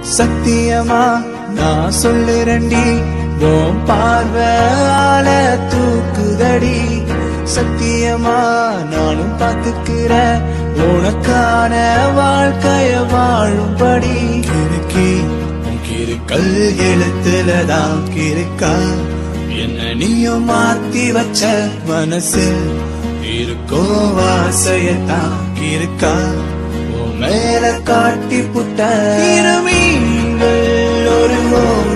சத்தியமா நான் சொல்லுறேன்டி உன் பார்வையால தூக்குதடி சத்தியமா நானும் பார்த்துக்கிறேன் உனக்கான வாழ்க்கைய வாழும்படி கிறுக்கி உன் கிறுக்கல் எழுத்துலதான் கிறுக்கா என்ன நீயும் மாத்தி வச்ச மனசில் இருக்கும் வாசையத்தான் கிறுக்கா உன் மேல காட்டி புட்ட இருமீன்கள் ஒரு மோகம்